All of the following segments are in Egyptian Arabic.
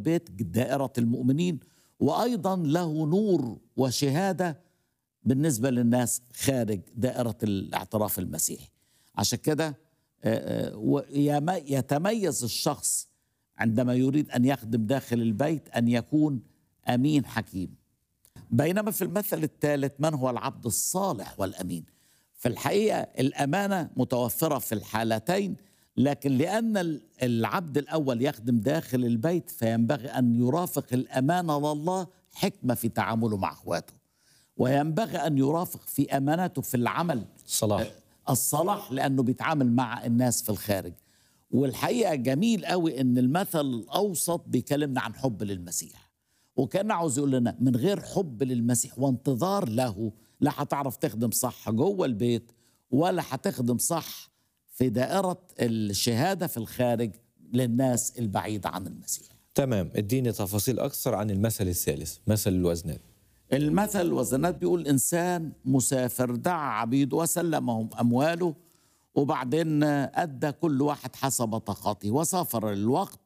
البيت دائرة المؤمنين وأيضا له نور وشهادة بالنسبة للناس خارج دائرة الاعتراف المسيحي عشان كده آه، آه، ويما- يتميز الشخص عندما يريد أن يخدم داخل البيت أن يكون أمين حكيم بينما في المثل الثالث من هو العبد الصالح والأمين في الحقيقة الأمانة متوفرة في الحالتين لكن لأن ال- العبد الأول يخدم داخل البيت فينبغي أن يرافق الأمانة لله حكمة في تعامله مع أخواته وينبغي أن يرافق في أمانته في العمل صلاح الصلاح لانه بيتعامل مع الناس في الخارج والحقيقه جميل قوي ان المثل الاوسط بيكلمنا عن حب للمسيح وكان عاوز يقول لنا من غير حب للمسيح وانتظار له لا هتعرف تخدم صح جوه البيت ولا هتخدم صح في دائره الشهاده في الخارج للناس البعيده عن المسيح تمام اديني تفاصيل اكثر عن المثل الثالث مثل الوزنات المثل الوزنات بيقول إنسان مسافر دعا عبيد وسلمهم أمواله وبعدين أدى كل واحد حسب طاقته وسافر الوقت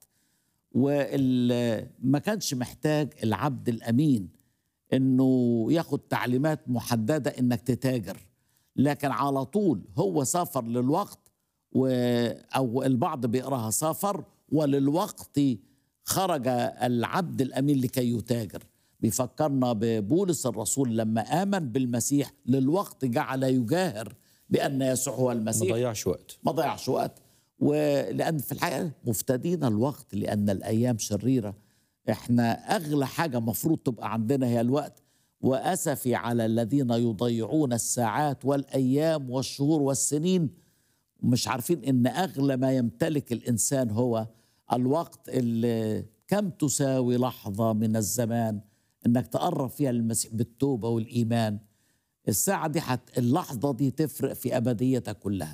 وما كانش محتاج العبد الأمين إنه ياخد تعليمات محددة إنك تتاجر لكن على طول هو سافر للوقت و أو البعض بيقراها سافر وللوقت خرج العبد الأمين لكي يتاجر بيفكرنا ببولس الرسول لما آمن بالمسيح للوقت جعل يجاهر بأن يسوع هو ما المسيح ضيعش وقت ما ضيعش وقت ولأن في الحقيقة مفتدين الوقت لأن الأيام شريرة احنا أغلى حاجة مفروض تبقى عندنا هي الوقت وأسفي على الذين يضيعون الساعات والأيام والشهور والسنين ومش عارفين ان اغلى ما يمتلك الانسان هو الوقت اللي كم تساوي لحظه من الزمان انك تقرب فيها للمسيح بالتوبه والايمان الساعه دي حت اللحظه دي تفرق في ابديتك كلها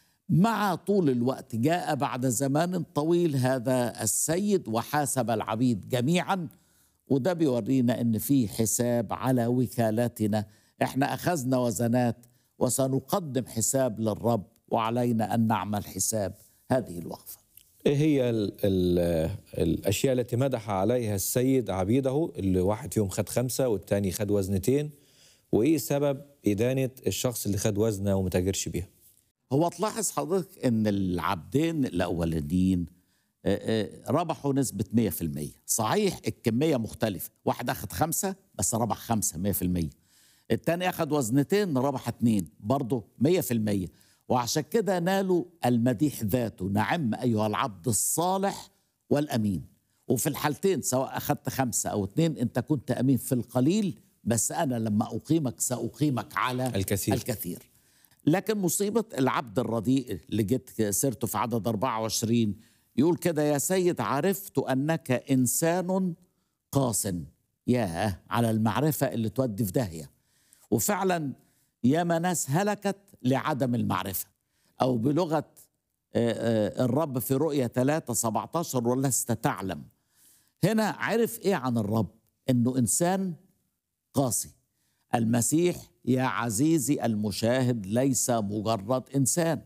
مع طول الوقت جاء بعد زمان طويل هذا السيد وحاسب العبيد جميعا وده بيورينا ان في حساب على وكالاتنا احنا اخذنا وزنات وسنقدم حساب للرب وعلينا ان نعمل حساب هذه الوقفه ايه هي ال ال الاشياء التي مدح عليها السيد عبيده اللي واحد فيهم خد خمسه والتاني خد وزنتين وايه سبب ادانه الشخص اللي خد وزنه وما تاجرش بيها هو تلاحظ حضرتك ان العبدين الاولانيين آه، آه، ربحوا نسبة 100% صحيح الكمية مختلفة واحد أخذ خمسة بس ربح خمسة 100% التاني أخذ وزنتين ربح اتنين برضه 100% وعشان كده نالوا المديح ذاته نعم أيها العبد الصالح والأمين وفي الحالتين سواء أخذت خمسة أو اتنين أنت كنت أمين في القليل بس أنا لما أقيمك سأقيمك على الكثير. الكثير لكن مصيبة العبد الرديء اللي جيت سيرته في عدد 24 يقول كده يا سيد عرفت أنك إنسان قاس ياه على المعرفة اللي تودي في داهية وفعلا ياما ناس هلكت لعدم المعرفة أو بلغة آه، آه، الرب في رؤية 3 17 ولست تعلم هنا عرف إيه عن الرب إنه إنسان قاسي المسيح يا عزيزي المشاهد ليس مجرد انسان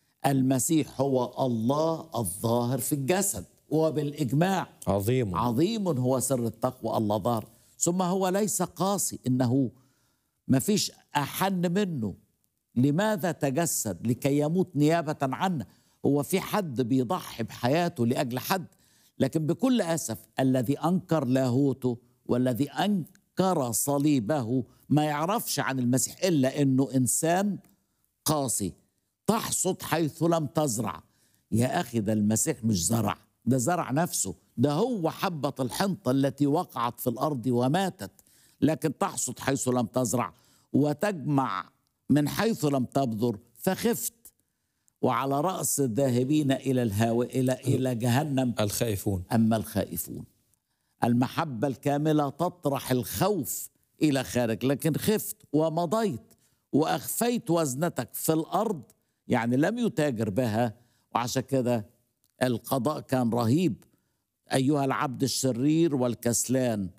المسيح هو الله الظاهر في الجسد وبالاجماع عظيم عظيم هو سر التقوى الله ظهر ثم هو ليس قاسي انه ما فيش احن منه لماذا تجسد لكي يموت نيابه عنا هو في حد بيضحي بحياته لاجل حد لكن بكل اسف الذي انكر لاهوته والذي انكر صليبه ما يعرفش عن المسيح الا انه انسان قاسي تحصد حيث لم تزرع يا اخي ده المسيح مش زرع ده زرع نفسه ده هو حبة الحنطة التي وقعت في الأرض وماتت لكن تحصد حيث لم تزرع وتجمع من حيث لم تبذر فخفت وعلى رأس الذاهبين إلى الهاوي إلى إلى جهنم الخائفون أما الخائفون المحبة الكاملة تطرح الخوف إلى خارج لكن خفت ومضيت وأخفيت وزنتك في الأرض يعني لم يتاجر بها وعشان كده القضاء كان رهيب أيها العبد الشرير والكسلان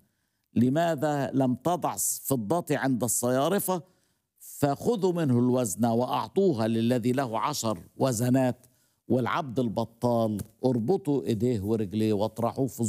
لماذا لم تضع فضتي عند الصيارفة فخذوا منه الوزن وأعطوها للذي له عشر وزنات والعبد البطال اربطوا ايديه ورجليه واطرحوه في